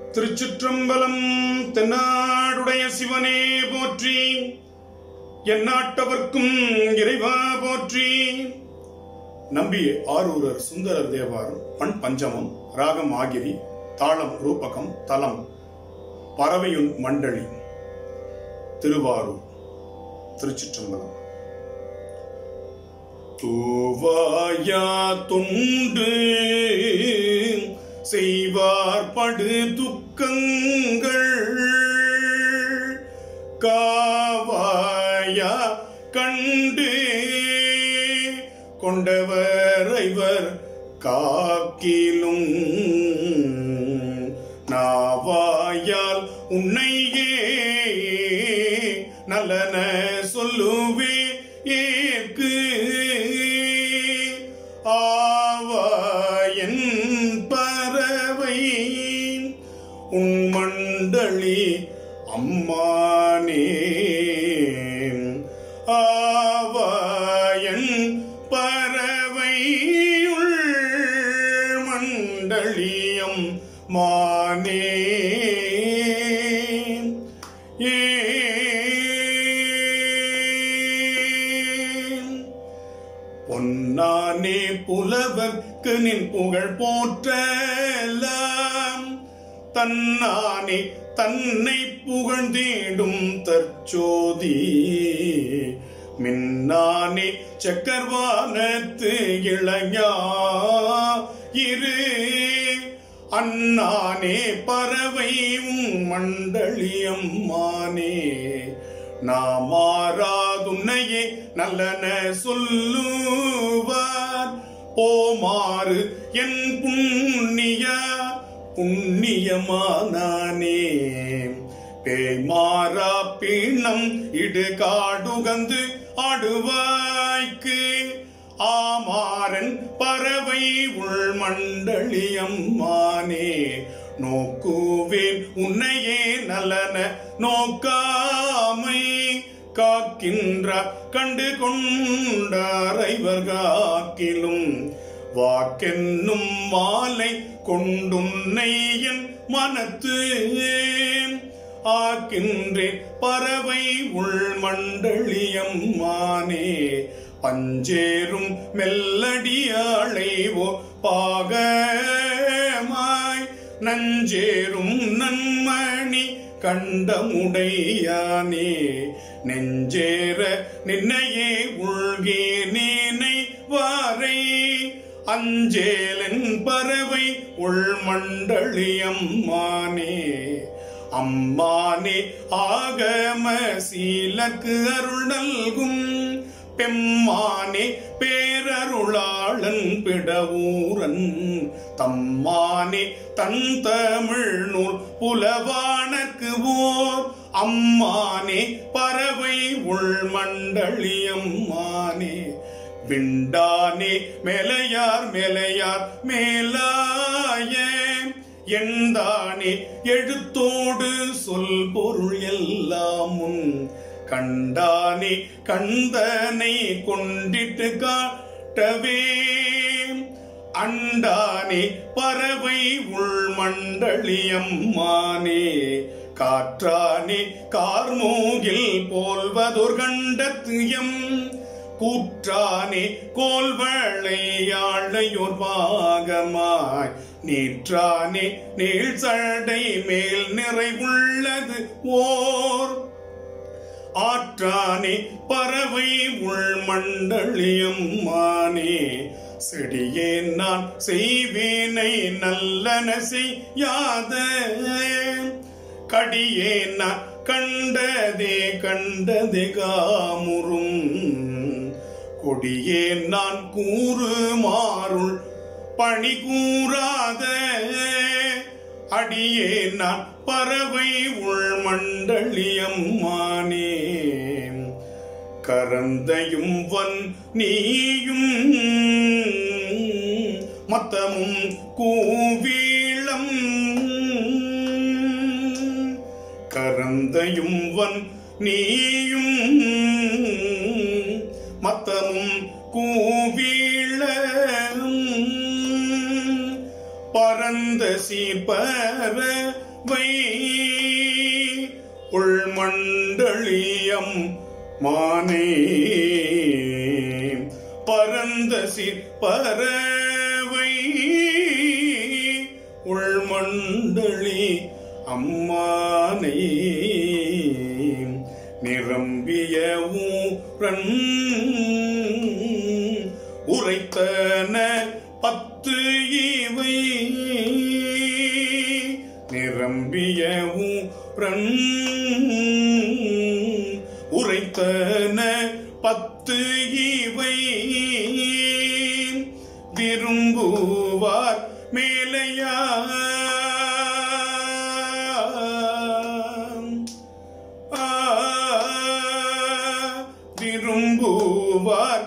திருச்சிற்றம்பலம் தென்னாடுடைய சிவனே போற்றி எந்நாட்டவர்க்கும் இறைவா போற்றி நம்பி ஆரூரர் சுந்தரர் தேவாரம் பண் பஞ்சமம் ராகம் ஆகிரி தாளம் ரூபகம் தலம் பறவையுன் மண்டலி திருவாரூர் திருச்சிற்றம்பலம் தூவாயா துண்டு செய்வார் படு துக்கங்கள் காவாயா கண்டு கொண்டவர் இவர் காக்கிலும் நாவாயால் உன்னையே நல்லன சொல்லுவே ஏற்கு ஆவாயன் பறவை உன் மண்டலி அம்மானே ஆவாயன் பறவையுள் மண்டலியம் மானே பொன்னானே புலவர்க்கு நின் புகழ் போற்றலாம் தன்னானே தன்னை புகழ்ந்தேடும் தற்சோதி மின்னானே சக்கர்வானத்து இளைஞா இரு அண்ணானே பறவை உம் மண்டலியம் மானே நாமாறாதுன்னையே நல்லன சொல்லுவார் போமாறு என் புண்ணிய புண்ணியமானானே பேய்மாறா பீணம் இடுகாடுகந்து ஆடுவாய்க்கு ஆமாறன் பறவை உள் மண்டலியம் மானே நோக்குவேன் உன்னையே நலன நோக்காமை காக்கின்ற கண்டு கொண்டார் இவர் காக்கிலும் வாக்கென்னும் மாலை கொண்டுன்னை என் மனத்து ஆக்கின்றேன் பறவை உள் மண்டலியம் மானே பஞ்சேரும் மெல்லடியாளைவோ பாகமாய் நஞ்சேரும் நன்மணி கண்டமுடையானே நெஞ்சேர நின்னையே உள்கே நீனை வாரை அஞ்சேலன் பறவை உள் மண்டலியம் மானே அம்மானே ஆகம சீலக்கு அருள் நல்கும் பெம்மானே பேரருளாளன் பிடவூரன் தம்மானே தன் தமிழ் நூல் புலவானக்கு ஓர் அம்மானே பறவை உள் மண்டலியம் மானே விண்டானே மேலையார் மேலையார் மேலாய எந்தானே எழுத்தோடு சொல் பொருள் எல்லாம் உன் கண்டானே கந்தனை கொண்டிட்டு காட்டவே அண்டானே பறவை உள் மண்டலியம் மானே காற்றானே கார்மூகில் போல்வதொர் கண்டத்தியம் கூற்றானே கோல்வளையாழையோர் பாகமாய் நீற்றானே நீள் சடை மேல் நிறைவுள்ளது ஓர் ஆற்றானே பறவை உள் மண்டலியம் மானே செடியே நான் செய்வேனை நல்லன செய்யாத கடியே நான் கண்டதே கண்டதே காமுறும் கொடியே நான் கூறுமாறுள் பணி கூறாத அடியே நான் பறவை உள் மண்டலியம் மானே கரந்தையும் வன் நீயும் மத்தமும் கூவீளம் கரந்தையும் வன் நீயும் மத்தமும் கூவீளம் பர பரந்த சீர்பறவை உள்மண்டலியம் மானே பரந்த சீர்பறவை உள்மண்டலி அம்மானை நிரம்பிய ஊரன் உரைத்தன பத்து இவை நிரம்பிய ஊரன் உரைத்தன பத்து இவை விரும்புவார் மேலையா விரும்புவார்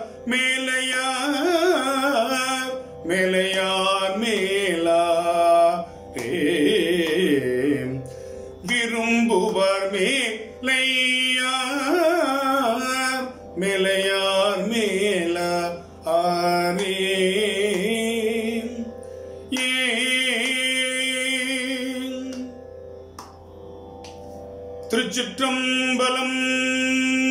மேலையார் மேலையார் மேலா விரும்புவார் மேலையார் மேலையார் மேல ஆரே திருச்சிற்றம்பலம்